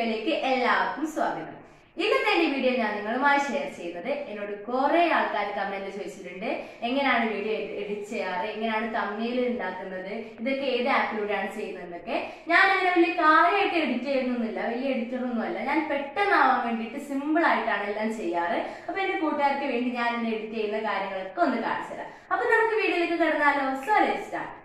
വീഡിയോയിലേക്ക് എല്ലാവർക്കും സ്വാഗതം ഇന്നത്തെ എന്റെ വീഡിയോ ഞാൻ നിങ്ങളുമായി ഷെയർ ചെയ്യുന്നത് എന്നോട് കുറെ ആൾക്കാർ കമന്റ് ചോദിച്ചിട്ടുണ്ട് എങ്ങനെയാണ് വീഡിയോ എഡിറ്റ് ചെയ്യാറ് എങ്ങനെയാണ് തമ്മിൽ ഉണ്ടാക്കുന്നത് ഇതൊക്കെ ഏത് ആപ്പിലൂടെയാണ് ചെയ്യുന്നതെന്നൊക്കെ ഞാൻ അങ്ങനെ വലിയ കാര്യമായിട്ട് എഡിറ്റ് ചെയ്യുന്നൊന്നുമില്ല വലിയ എഡിറ്ററൊന്നും അല്ല ഞാൻ പെട്ടെന്നാവാൻ വേണ്ടിയിട്ട് സിമ്പിൾ ആയിട്ടാണ് എല്ലാം ചെയ്യാറ് അപ്പൊ എന്റെ കൂട്ടുകാർക്ക് വേണ്ടി ഞാൻ എന്നെ എഡിറ്റ് ചെയ്യുന്ന കാര്യങ്ങളൊക്കെ ഒന്ന് കാണിച്ചു തരാം അപ്പൊ നമുക്ക് വീഡിയോയിലേക്ക് കിടന്നാലോ സോ ലെറ്റ് സ്റ്റാർട്ട്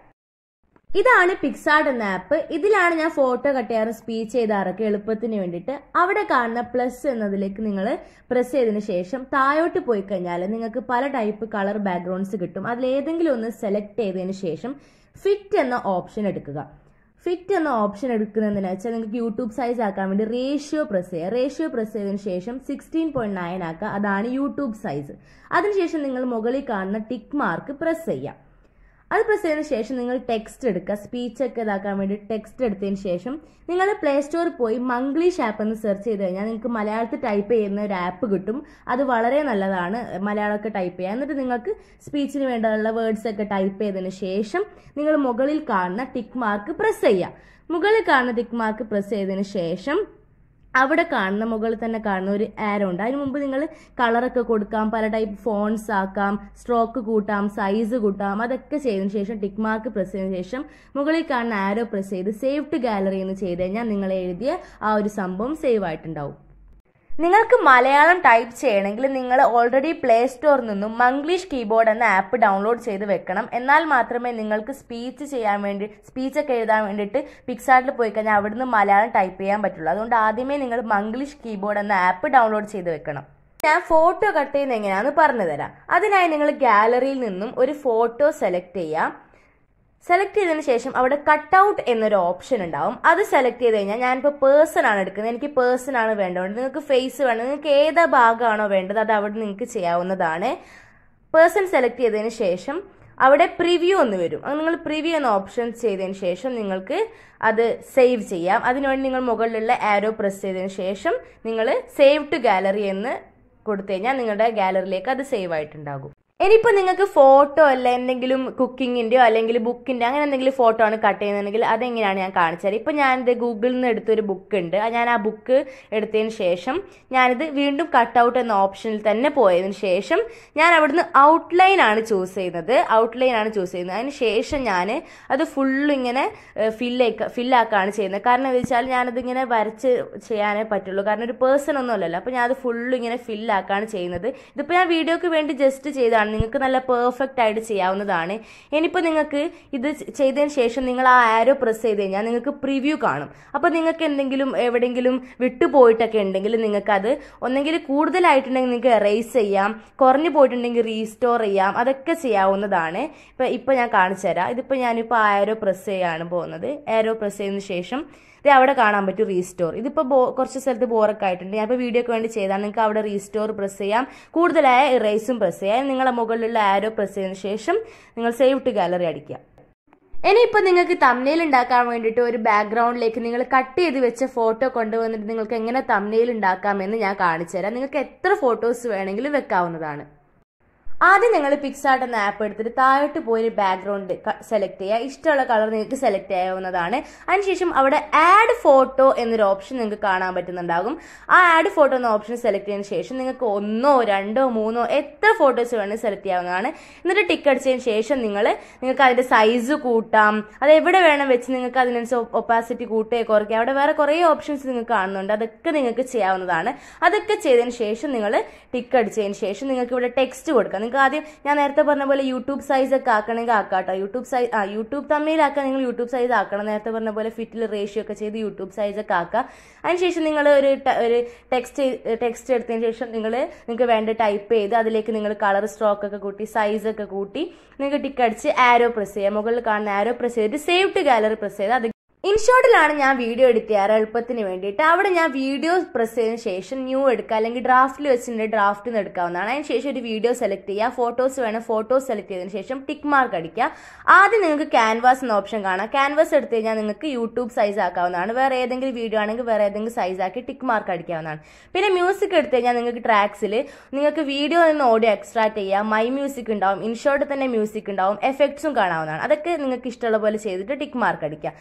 ഇതാണ് പിക്സാർഡ് എന്ന ആപ്പ് ഇതിലാണ് ഞാൻ ഫോട്ടോ കട്ട് ചെയ്യാറും സ്പീച്ച് ചെയ്താറൊക്കെ എളുപ്പത്തിന് വേണ്ടിയിട്ട് അവിടെ കാണുന്ന പ്ലസ് എന്നതിലേക്ക് നിങ്ങൾ പ്രസ് ചെയ്തതിന് ശേഷം താഴോട്ട് പോയി കഴിഞ്ഞാൽ നിങ്ങൾക്ക് പല ടൈപ്പ് കളർ ബാക്ക്ഗ്രൗണ്ട്സ് കിട്ടും അതിൽ ഏതെങ്കിലും ഒന്ന് സെലക്ട് ചെയ്തതിന് ശേഷം ഫിറ്റ് എന്ന ഓപ്ഷൻ എടുക്കുക ഫിറ്റ് എന്ന ഓപ്ഷൻ എടുക്കുന്നതെന്ന് വെച്ചാൽ നിങ്ങൾക്ക് യൂട്യൂബ് സൈസ് ആക്കാൻ വേണ്ടി റേഷ്യോ പ്രസ് ചെയ്യുക റേഷ്യോ പ്രസ് ചെയ്തതിന് ശേഷം സിക്സ്റ്റീൻ പോയിന്റ് നയൻ ആക്കുക അതാണ് യൂട്യൂബ് സൈസ് അതിനുശേഷം നിങ്ങൾ മുകളിൽ കാണുന്ന ടിക്ക് മാർക്ക് പ്രസ് ചെയ്യുക അത് പ്രസ് ചെയ്തതിന് ശേഷം നിങ്ങൾ ടെക്സ്റ്റ് എടുക്കുക സ്പീച്ച് ഒക്കെ ഇതാക്കാൻ വേണ്ടി ടെക്സ്റ്റ് എടുത്തതിന് ശേഷം നിങ്ങൾ പ്ലേ സ്റ്റോറിൽ പോയി മംഗ്ലീഷ് ആപ്പ് എന്ന് സെർച്ച് ചെയ്ത് കഴിഞ്ഞാൽ നിങ്ങൾക്ക് മലയാളത്തിൽ ടൈപ്പ് ചെയ്യുന്ന ഒരു ആപ്പ് കിട്ടും അത് വളരെ നല്ലതാണ് മലയാളമൊക്കെ ടൈപ്പ് ചെയ്യുക എന്നിട്ട് നിങ്ങൾക്ക് സ്പീച്ചിന് വേണ്ടിയുള്ള വേർഡ്സ് ഒക്കെ ടൈപ്പ് ചെയ്തതിന് ശേഷം നിങ്ങൾ മുകളിൽ കാണുന്ന ടിക്ക് മാർക്ക് പ്രസ് ചെയ്യുക മുകളിൽ കാണുന്ന ടിക്ക് മാർക്ക് പ്രസ് ചെയ്തതിന് ശേഷം അവിടെ കാണുന്ന മുകളിൽ തന്നെ കാണുന്ന ഒരു ആരോ ഉണ്ട് അതിന് മുമ്പ് നിങ്ങൾ കളറൊക്കെ കൊടുക്കാം പല ടൈപ്പ് ഫോൺസ് ആക്കാം സ്ട്രോക്ക് കൂട്ടാം സൈസ് കൂട്ടാം അതൊക്കെ ചെയ്തതിന് ശേഷം ടിക്ക് മാർക്ക് പ്രസ് ചെയ്തതിന് ശേഷം മുകളിൽ കാണുന്ന ആരോ പ്രസ് ചെയ്ത് സേവ് ടു ഗാലറി എന്ന് ചെയ്ത് കഴിഞ്ഞാൽ നിങ്ങൾ എഴുതിയ ആ ഒരു സംഭവം സേവ് ആയിട്ടുണ്ടാവും നിങ്ങൾക്ക് മലയാളം ടൈപ്പ് ചെയ്യണമെങ്കിൽ നിങ്ങൾ ഓൾറെഡി പ്ലേ സ്റ്റോറിൽ നിന്നും മംഗ്ലീഷ് കീബോർഡ് എന്ന ആപ്പ് ഡൗൺലോഡ് ചെയ്ത് വെക്കണം എന്നാൽ മാത്രമേ നിങ്ങൾക്ക് സ്പീച്ച് ചെയ്യാൻ വേണ്ടി സ്പീച്ചൊക്കെ എഴുതാൻ വേണ്ടിയിട്ട് പിക്സാർട്ടിൽ പോയി കഴിഞ്ഞാൽ അവിടുന്ന് മലയാളം ടൈപ്പ് ചെയ്യാൻ പറ്റുള്ളൂ അതുകൊണ്ട് ആദ്യമേ നിങ്ങൾ മംഗ്ലീഷ് കീബോർഡ് എന്ന ആപ്പ് ഡൗൺലോഡ് ചെയ്ത് വെക്കണം ഞാൻ ഫോട്ടോ കട്ട് ചെയ്യുന്ന എങ്ങനെയാണെന്ന് പറഞ്ഞു തരാം അതിനായി നിങ്ങൾ ഗാലറിയിൽ നിന്നും ഒരു ഫോട്ടോ സെലക്ട് ചെയ്യാം സെലക്ട് ചെയ്തതിന് ശേഷം അവിടെ കട്ട് ഔട്ട് എന്നൊരു ഓപ്ഷൻ ഉണ്ടാവും അത് സെലക്ട് ചെയ്ത് കഴിഞ്ഞാൽ ഞാനിപ്പോൾ പേഴ്സൺ ആണ് എടുക്കുന്നത് എനിക്ക് പേഴ്സൺ ആണ് വേണ്ടത് നിങ്ങൾക്ക് ഫേസ് വേണം നിങ്ങൾക്ക് ഏതാ ഭാഗമാണോ വേണ്ടത് അത് അവിടെ നിങ്ങൾക്ക് ചെയ്യാവുന്നതാണ് പേഴ്സൺ സെലക്ട് ചെയ്തതിന് ശേഷം അവിടെ പ്രിവ്യൂ എന്ന് വരും അത് നിങ്ങൾ പ്രിവ്യൂ എന്ന ഓപ്ഷൻ ചെയ്തതിന് ശേഷം നിങ്ങൾക്ക് അത് സേവ് ചെയ്യാം അതിനുവേണ്ടി നിങ്ങൾ മുകളിലുള്ള ആരോ പ്രസ് ചെയ്തതിന് ശേഷം നിങ്ങൾ സേവ് ടു ഗാലറി എന്ന് കൊടുത്തു കഴിഞ്ഞാൽ നിങ്ങളുടെ ഗാലറിയിലേക്ക് അത് സേവ് ആയിട്ടുണ്ടാകും ഇനിയിപ്പോൾ നിങ്ങൾക്ക് ഫോട്ടോ അല്ല എന്തെങ്കിലും കുക്കിങ്ങിൻ്റെയോ അല്ലെങ്കിൽ ബുക്കിൻ്റെ അങ്ങനെ എന്തെങ്കിലും ഫോട്ടോ ആണ് കട്ട് ചെയ്യുന്നുണ്ടെങ്കിൽ അതെങ്ങനെയാണ് ഞാൻ കാണിച്ചത് ഇപ്പോൾ ഞാനിത് ഗൂഗിളിൽ നിന്ന് എടുത്തൊരു ബുക്ക് ഉണ്ട് ഞാൻ ആ ബുക്ക് എടുത്തതിന് ശേഷം ഞാനിത് വീണ്ടും കട്ട് ഔട്ട് എന്ന ഓപ്ഷനിൽ തന്നെ പോയതിന് ശേഷം ഞാൻ അവിടുന്ന് ഔട്ട്ലൈൻ ആണ് ചൂസ് ചെയ്യുന്നത് ഔട്ട്ലൈൻ ആണ് ചൂസ് ചെയ്യുന്നത് അതിന് ശേഷം ഞാൻ അത് ഫുള്ള് ഇങ്ങനെ ഫില്ലേക്ക് ഫില്ലാക്കാണ് ചെയ്യുന്നത് കാരണം എന്താ വെച്ചാൽ ഞാനത് ഇങ്ങനെ വരച്ച് ചെയ്യാനേ പറ്റുള്ളൂ കാരണം ഒരു പേഴ്സൺ ഒന്നും അല്ലല്ലോ അപ്പോൾ ഞാൻ അത് ഫുള്ള് ഇങ്ങനെ ഫില്ലാക്കാണ് ചെയ്യുന്നത് ഇതിപ്പോൾ ഞാൻ വീഡിയോക്ക് വേണ്ടി ജസ്റ്റ് ചെയ്താണ് നിങ്ങൾക്ക് നല്ല പെർഫെക്റ്റ് ആയിട്ട് ചെയ്യാവുന്നതാണ് ഇനിയിപ്പോൾ നിങ്ങൾക്ക് ഇത് ചെയ്തതിന് ശേഷം നിങ്ങൾ ആ ആരോ പ്രസ് ചെയ്ത് കഴിഞ്ഞാൽ നിങ്ങൾക്ക് പ്രിവ്യൂ കാണും അപ്പോൾ നിങ്ങൾക്ക് എന്തെങ്കിലും എവിടെയെങ്കിലും വിട്ടുപോയിട്ടൊക്കെ ഉണ്ടെങ്കിൽ നിങ്ങൾക്ക് അത് ഒന്നെങ്കിൽ കൂടുതലായിട്ടുണ്ടെങ്കിൽ നിങ്ങൾക്ക് എറേസ് ചെയ്യാം കുറഞ്ഞു പോയിട്ടുണ്ടെങ്കിൽ റീസ്റ്റോർ ചെയ്യാം അതൊക്കെ ചെയ്യാവുന്നതാണ് ഇപ്പം ഇപ്പം ഞാൻ കാണിച്ചു തരാം ഇതിപ്പോൾ ഞാനിപ്പോൾ ആരോ പ്രസ് ചെയ്യാണ് പോകുന്നത് ആരോ പ്രസ് ചെയ്തതിന് ശേഷം ഇത് അവിടെ കാണാൻ പറ്റും റീസ്റ്റോർ ഇതിപ്പോൾ ബോ കുറച്ച് സ്ഥലത്ത് ബോറൊക്കെ ആയിട്ടുണ്ട് ഞാനിപ്പോൾ വീഡിയോക്ക് വേണ്ടി ചെയ്താൽ നിങ്ങൾക്ക് അവിടെ റീസ്റ്റോർ പ്രസ് ചെയ്യാം കൂടുതലായ ഇറേസും പ്രസ് ചെയ്യാം നിങ്ങളെ മുകളിലുള്ള ആരോ പ്രസ് ചെയ്തതിന് ശേഷം നിങ്ങൾ സേവ് ടു ഗാലറി അടിക്കുക ഇനിയിപ്പോൾ നിങ്ങൾക്ക് തമ്നയിൽ ഉണ്ടാക്കാൻ വേണ്ടിയിട്ട് ഒരു ബാക്ക്ഗ്രൗണ്ടിലേക്ക് നിങ്ങൾ കട്ട് ചെയ്ത് വെച്ച ഫോട്ടോ കൊണ്ടുവന്നിട്ട് നിങ്ങൾക്ക് എങ്ങനെ തമ്നയിൽ ഉണ്ടാക്കാമെന്ന് ഞാൻ കാണിച്ചു തരാം നിങ്ങൾക്ക് എത്ര ഫോട്ടോസ് വേണമെങ്കിലും വെക്കാവുന്നതാണ് ആദ്യം നിങ്ങൾ പിക്സാർട്ട് എന്ന ആപ്പ് എടുത്തിട്ട് താഴോട്ട് പോയി ഒരു ബാക്ക്ഗ്രൗണ്ട് സെലക്ട് ചെയ്യുക ഇഷ്ടമുള്ള കളർ നിങ്ങൾക്ക് സെലക്ട് ചെയ്യാവുന്നതാണ് അതിനുശേഷം അവിടെ ആഡ് ഫോട്ടോ എന്നൊരു ഓപ്ഷൻ നിങ്ങൾക്ക് കാണാൻ പറ്റുന്നുണ്ടാകും ആ ആഡ് ഫോട്ടോ എന്ന ഓപ്ഷൻ സെലക്ട് ചെയ്തതിന് ശേഷം നിങ്ങൾക്ക് ഒന്നോ രണ്ടോ മൂന്നോ എത്ര ഫോട്ടോസ് വേണമെങ്കിൽ സെലക്ട് ചെയ്യാവുന്നതാണ് എന്നിട്ട് ടിക്ക് അടിച്ചതിന് ശേഷം നിങ്ങൾ നിങ്ങൾക്ക് അതിന്റെ സൈസ് കൂട്ടാം അത് എവിടെ വേണം വെച്ച് നിങ്ങൾക്ക് അതിനനുസരിച്ച് ഒപ്പാസിറ്റി കൂട്ടുകയോ കുറയ്ക്കുക അവിടെ വേറെ കുറേ ഓപ്ഷൻസ് നിങ്ങൾക്ക് കാണുന്നുണ്ട് അതൊക്കെ നിങ്ങൾക്ക് ചെയ്യാവുന്നതാണ് അതൊക്കെ ചെയ്തതിന് ശേഷം നിങ്ങൾ ടിക്ക് അടിച്ചതിന് ശേഷം നിങ്ങൾക്ക് ഇവിടെ ടെക്സ്റ്റ് കൊടുക്കാം നിങ്ങൾക്ക് ആദ്യം ഞാൻ നേരത്തെ പറഞ്ഞ പോലെ യൂട്യൂബ് സൈസ് ഒക്കെ ആക്കണമെങ്കിൽ ആക്കാട്ടോ യൂട്യൂബ് സൈസ് ആ യൂട്യൂബ് തമ്മിലാക്കാൻ നിങ്ങൾ യൂട്യൂബ് സൈസ് ആക്കണം നേരത്തെ പറഞ്ഞ പോലെ ഫിറ്റിൽ റേഷ്യോ ഒക്കെ ചെയ്ത് യൂട്യൂബ് സൈസ് ഒക്കെ ആക്കുക അതിനുശേഷം നിങ്ങൾ ഒരു ഒരു ടെക്സ്റ്റ് ടെക്സ്റ്റ് എടുത്തതിന് ശേഷം നിങ്ങൾ നിങ്ങൾക്ക് വേണ്ട ടൈപ്പ് ചെയ്ത് അതിലേക്ക് നിങ്ങൾ കളർ സ്ട്രോക്ക് ഒക്കെ കൂട്ടി സൈസ് ഒക്കെ കൂട്ടി നിങ്ങൾക്ക് ടിക്ക് അടിച്ച് ആരോ പ്രസ് ചെയ്യുക മുകളിൽ കാണുന്ന ആരോ പ്രസ് ചെയ്തിട്ട് സേവ് ടു ഗാലറി പ്രസ് ചെയ്ത് അത് ഇൻഷോട്ടിലാണ് ഞാൻ വീഡിയോ എഡിറ്റ് ചെയ്യാറ് എളുപ്പത്തിന് വേണ്ടിയിട്ട് അവിടെ ഞാൻ വീഡിയോ പ്രസ് ചെയ്തതിന് ശേഷം ന്യൂ എടുക്കുക അല്ലെങ്കിൽ ഡ്രാഫ്റ്റിൽ വെച്ചിട്ടുണ്ട് ഡ്രാഫ്റ്റിൽ നിന്ന് എടുക്കാവുന്നതാണ് അതിന് ശേഷം ഒരു വീഡിയോ സെലക്ട് ചെയ്യുക ഫോട്ടോസ് വേണം ഫോട്ടോസ് സെലക്ട് ചെയ്തതിന് ശേഷം ടിക്ക് മാർക്ക് അടിക്കുക ആദ്യം നിങ്ങൾക്ക് ക്യാൻവാസ് എന്ന ഓപ്ഷൻ കാണാം ക്യാൻവാസ് എടുത്തു കഴിഞ്ഞാൽ നിങ്ങൾക്ക് യൂട്യൂബ് സൈസ് ആക്കാവുന്നതാണ് വേറെ ഏതെങ്കിലും വീഡിയോ ആണെങ്കിൽ വേറെ ഏതെങ്കിലും സൈസ് ആക്കി ടിക്ക് മാർക്ക് അടിക്കാവുന്നതാണ് പിന്നെ മ്യൂസിക് എടുത്തു കഴിഞ്ഞാൽ നിങ്ങൾക്ക് ട്രാക്സിൽ നിങ്ങൾക്ക് വീഡിയോ നിന്ന് ഓഡിയോ എക്സ്ട്രാക്ട് ചെയ്യാം മൈ മ്യൂസിക് ഉണ്ടാവും ഇൻഷോട്ട് തന്നെ മ്യൂസിക് ഉണ്ടാവും എഫക്ട്സും കാണാവുന്നതാണ് അതൊക്കെ നിങ്ങൾക്ക് ഇഷ്ടമുള്ള പോലെ ചെയ്തിട്ട് ടിക്ക് മാർക്ക് അടിക്കുക സ്റ്റിക്ക്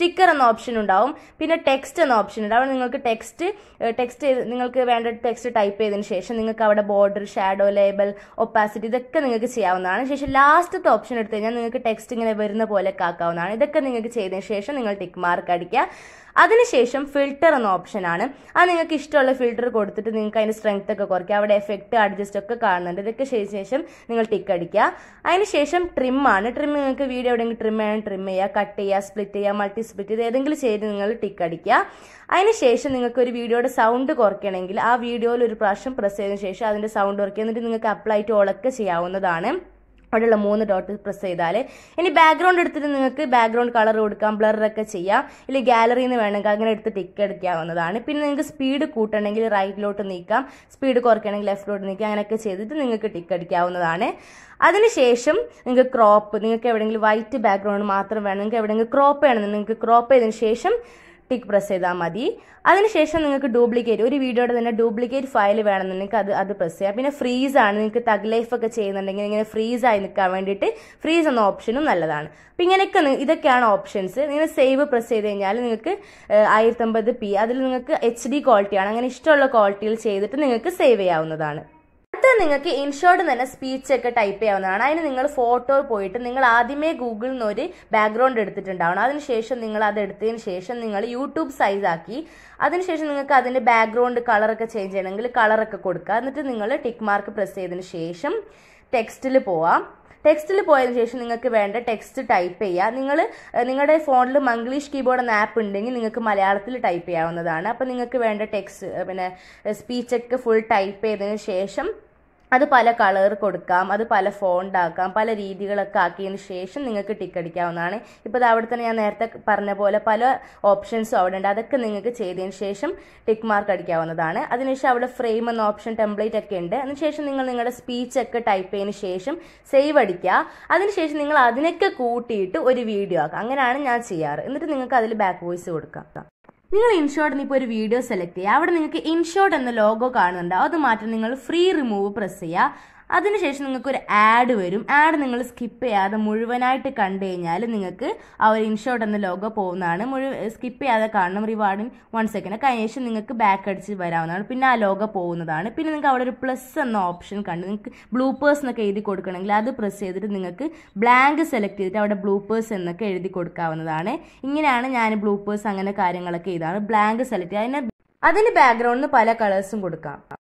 സ്റ്റിക്കർ എന്ന ഓപ്ഷൻ ഉണ്ടാവും പിന്നെ ടെക്സ്റ്റ് എന്ന ഓപ്ഷൻ ഉണ്ട് അവിടെ നിങ്ങൾക്ക് ടെക്സ്റ്റ് ടെക്സ്റ്റ് നിങ്ങൾക്ക് വേണ്ട ടെക്സ്റ്റ് ടൈപ്പ് ചെയ്തതിന് ശേഷം നിങ്ങൾക്ക് അവിടെ ബോർഡർ ഷാഡോ ലേബൽ ഒപ്പാസിറ്റി ഇതൊക്കെ നിങ്ങൾക്ക് ചെയ്യാവുന്നതാണ് ശേഷം ലാസ്റ്റത്തെ ഓപ്ഷൻ എടുത്തു കഴിഞ്ഞാൽ നിങ്ങൾക്ക് ടെക്സ്റ്റ് ഇങ്ങനെ വരുന്ന പോലെ ആക്കാവുന്നതാണ് ഇതൊക്കെ നിങ്ങൾക്ക് ചെയ്തതിന് ശേഷം നിങ്ങൾ ടിക്ക് മാർക്ക് അടിക്കുക അതിനുശേഷം ഫിൽറ്റർ എന്ന ഓപ്ഷനാണ് അത് നിങ്ങൾക്ക് ഇഷ്ടമുള്ള ഫിൽറ്റർ കൊടുത്തിട്ട് നിങ്ങൾക്ക് അതിൻ്റെ സ്ട്രെങ്ത് ഒക്കെ കുറയ്ക്കുക അവിടെ എഫക്റ്റ് അഡ്ജസ്റ്റ് ഒക്കെ കാണുന്നുണ്ട് ഇതൊക്കെ ചെയ്ത ശേഷം നിങ്ങൾ ടിക്ക് അടിക്കുക അതിനുശേഷം ട്രിം ആണ് ട്രിം നിങ്ങൾക്ക് വീഡിയോ എവിടെയെങ്കിലും ട്രിം ചെയ്യണം ട്രിം ചെയ്യുക കട്ട് ചെയ്യുക സ്പ്ലിറ്റ് ചെയ്യുക മൾട്ടി സ്പ്ലിറ്റ് ചെയ്ത് ഏതെങ്കിലും ചെയ്ത് നിങ്ങൾ ടിക്ക് അടിക്കുക അതിനുശേഷം നിങ്ങൾക്ക് ഒരു വീഡിയോയുടെ സൗണ്ട് കുറയ്ക്കണമെങ്കിൽ ആ വീഡിയോയിൽ ഒരു പ്രാവശ്യം പ്രസ് ചെയ്തതിനു ശേഷം അതിൻ്റെ സൗണ്ട് കുറയ്ക്കുക എന്നിട്ട് നിങ്ങൾക്ക് അപ്ലൈ ടു ഓളൊക്കെ ചെയ്യാവുന്നതാണ് അവിടെയുള്ള മൂന്ന് ഡോട്ട് പ്രസ് ചെയ്താൽ ഇനി ബാക്ക്ഗ്രൗണ്ട് എടുത്തിട്ട് നിങ്ങൾക്ക് ബാക്ക്ഗ്രൗണ്ട് കളർ കൊടുക്കാം ബ്ലറൊക്കെ ചെയ്യാം ഇല്ലെങ്കിൽ ഗാലറിയിൽ നിന്ന് വേണമെങ്കിൽ അങ്ങനെ എടുത്ത് ടിക്ക് എടുക്കാവുന്നതാണ് പിന്നെ നിങ്ങൾക്ക് സ്പീഡ് കൂട്ടണമെങ്കിൽ റൈറ്റിലോട്ട് നീക്കാം സ്പീഡ് കുറയ്ക്കണമെങ്കിൽ ലെഫ്റ്റിലോട്ട് നീക്കാം അങ്ങനെയൊക്കെ ചെയ്തിട്ട് നിങ്ങൾക്ക് ടിക്ക് അടിക്കാവുന്നതാണ് അതിനുശേഷം നിങ്ങൾക്ക് ക്രോപ്പ് നിങ്ങൾക്ക് എവിടെയെങ്കിലും വൈറ്റ് ബാക്ക്ഗ്രൗണ്ട് മാത്രം വേണം നിങ്ങൾക്ക് എവിടെയെങ്കിലും ക്രോപ്പ് വേണമെന്ന് നിങ്ങൾക്ക് ക്രോപ്പ് ചെയ്തതിന് ശേഷം ടിക്ക് പ്രസ് ചെയ്താൽ മതി അതിനുശേഷം നിങ്ങൾക്ക് ഡ്യൂപ്ലിക്കേറ്റ് ഒരു വീഡിയോയുടെ തന്നെ ഡ്യൂപ്ലിക്കേറ്റ് ഫയൽ വേണമെന്നുണ്ടെങ്കിൽ അത് അത് പ്രസ് ചെയ്യാം പിന്നെ ഫ്രീസ് ആണ് നിങ്ങൾക്ക് തഗ് ലൈഫ് ഒക്കെ ചെയ്യുന്നുണ്ടെങ്കിൽ ഇങ്ങനെ ഫ്രീസ് ആയി നിൽക്കാൻ വേണ്ടിയിട്ട് ഫ്രീസ് എന്ന ഓപ്ഷനും നല്ലതാണ് അപ്പം ഇങ്ങനെയൊക്കെ നി- ഇതൊക്കെയാണ് ഓപ്ഷൻസ് നിങ്ങൾ സേവ് പ്രസ് ചെയ്ത് കഴിഞ്ഞാൽ നിങ്ങൾക്ക് ആയിരത്തമ്പത് പി അതിൽ നിങ്ങൾക്ക് എച്ച് ഡി ക്വാളിറ്റിയാണ് അങ്ങനെ ഇഷ്ടമുള്ള ക്വാളിറ്റിയിൽ ചെയ്തിട്ട് നിങ്ങൾക്ക് സേവ് ചെയ്യാവുന്നതാണ് അടുത്ത നിങ്ങൾക്ക് ഇൻഷോർട്ട് തന്നെ സ്പീച്ച് ഒക്കെ ടൈപ്പ് ചെയ്യാവുന്നതാണ് അതിന് നിങ്ങൾ ഫോട്ടോ പോയിട്ട് നിങ്ങൾ ആദ്യമേ ഗൂഗിളിൽ നിന്ന് ഒരു ബാക്ക്ഗ്രൗണ്ട് എടുത്തിട്ടുണ്ടാവണം അതിനുശേഷം നിങ്ങൾ അത് എടുത്തതിന് ശേഷം നിങ്ങൾ യൂട്യൂബ് സൈസ് ആക്കി അതിനുശേഷം നിങ്ങൾക്ക് അതിന്റെ ബാക്ക്ഗ്രൗണ്ട് കളറൊക്കെ ചേഞ്ച് ചെയ്യണമെങ്കിൽ കളറൊക്കെ കൊടുക്കുക എന്നിട്ട് നിങ്ങൾ ടിക്ക് മാർക്ക് പ്രസ് ചെയ്തതിന് ശേഷം ടെക്സ്റ്റിൽ പോവാം ടെക്സ്റ്റിൽ പോയതിനു ശേഷം നിങ്ങൾക്ക് വേണ്ട ടെക്സ്റ്റ് ടൈപ്പ് ചെയ്യുക നിങ്ങൾ നിങ്ങളുടെ ഫോണിൽ മംഗ്ലീഷ് കീബോർഡ് എന്ന ആപ്പ് ഉണ്ടെങ്കിൽ നിങ്ങൾക്ക് മലയാളത്തിൽ ടൈപ്പ് ചെയ്യാവുന്നതാണ് അപ്പോൾ നിങ്ങൾക്ക് വേണ്ട ടെക്സ്റ്റ് പിന്നെ സ്പീച്ചൊക്കെ ഫുൾ ടൈപ്പ് ചെയ്തതിന് ശേഷം അത് പല കളർ കൊടുക്കാം അത് പല ഫോണ്ട് ആക്കാം പല രീതികളൊക്കെ ആക്കിയതിന് ശേഷം നിങ്ങൾക്ക് ടിക്ക് അടിക്കാവുന്നതാണ് ഇപ്പോൾ അവിടെ തന്നെ ഞാൻ നേരത്തെ പറഞ്ഞ പോലെ പല ഓപ്ഷൻസും അവിടെ ഉണ്ട് അതൊക്കെ നിങ്ങൾക്ക് ചെയ്തതിന് ശേഷം ടിക്ക് മാർക്ക് അടിക്കാവുന്നതാണ് അതിനുശേഷം അവിടെ ഫ്രെയിം എന്ന ഓപ്ഷൻ ടെംപ്ലേറ്റ് ഒക്കെ ഉണ്ട് അതിനുശേഷം നിങ്ങൾ നിങ്ങളുടെ സ്പീച്ച് ഒക്കെ ടൈപ്പ് ചെയ്തതിന് ശേഷം സേവ് അടിക്കുക അതിനുശേഷം നിങ്ങൾ അതിനൊക്കെ കൂട്ടിയിട്ട് ഒരു വീഡിയോ ആക്കുക അങ്ങനെയാണ് ഞാൻ ചെയ്യാറ് എന്നിട്ട് നിങ്ങൾക്ക് അതിൽ ബാക്ക് വോയിസ് കൊടുക്കാം നിങ്ങൾ ഇൻഷോർട്ടിന് ഇപ്പോൾ ഒരു വീഡിയോ സെലക്ട് ചെയ്യുക അവിടെ നിങ്ങൾക്ക് ഇൻഷോർട്ട് എന്ന ലോഗോ കാണുന്നുണ്ട് അത് മാറ്റം നിങ്ങൾ ഫ്രീ റിമൂവ് പ്രസ് ചെയ്യുക അതിനുശേഷം നിങ്ങൾക്ക് ഒരു ആഡ് വരും ആഡ് നിങ്ങൾ സ്കിപ്പ് ചെയ്യാതെ മുഴുവനായിട്ട് കണ്ടു കഴിഞ്ഞാൽ നിങ്ങൾക്ക് ആ ഒരു ഇൻഷോർട്ട് എന്ന ലോഗോ പോകുന്നതാണ് മുഴുവൻ സ്കിപ്പ് ചെയ്യാതെ കാണണം റിവാർഡിൻ വൺ സെക്കൻഡ് കഴിഞ്ഞ ശേഷം നിങ്ങൾക്ക് ബാക്ക് അടിച്ച് വരാവുന്നതാണ് പിന്നെ ആ ലോഗോ പോകുന്നതാണ് പിന്നെ നിങ്ങൾക്ക് അവിടെ ഒരു പ്ലസ് എന്ന ഓപ്ഷൻ കണ്ട് നിങ്ങൾക്ക് ബ്ലൂപ്പേഴ്സ് എന്നൊക്കെ എഴുതി കൊടുക്കണമെങ്കിൽ അത് പ്രസ് ചെയ്തിട്ട് നിങ്ങൾക്ക് ബ്ലാങ്ക് സെലക്ട് ചെയ്തിട്ട് അവിടെ ബ്ലൂപ്പേഴ്സ് എന്നൊക്കെ എഴുതി കൊടുക്കാവുന്നതാണ് ഇങ്ങനെയാണ് ഞാൻ ബ്ലൂപ്പേഴ്സ് അങ്ങനെ കാര്യങ്ങളൊക്കെ ചെയ്താണ് ബ്ലാങ്ക് സെലക്ട് ചെയ്യുക അതിന് അതിന് ബാക്ക്ഗ്രൗണ്ടിന് പല കളേഴ്സും കൊടുക്കാം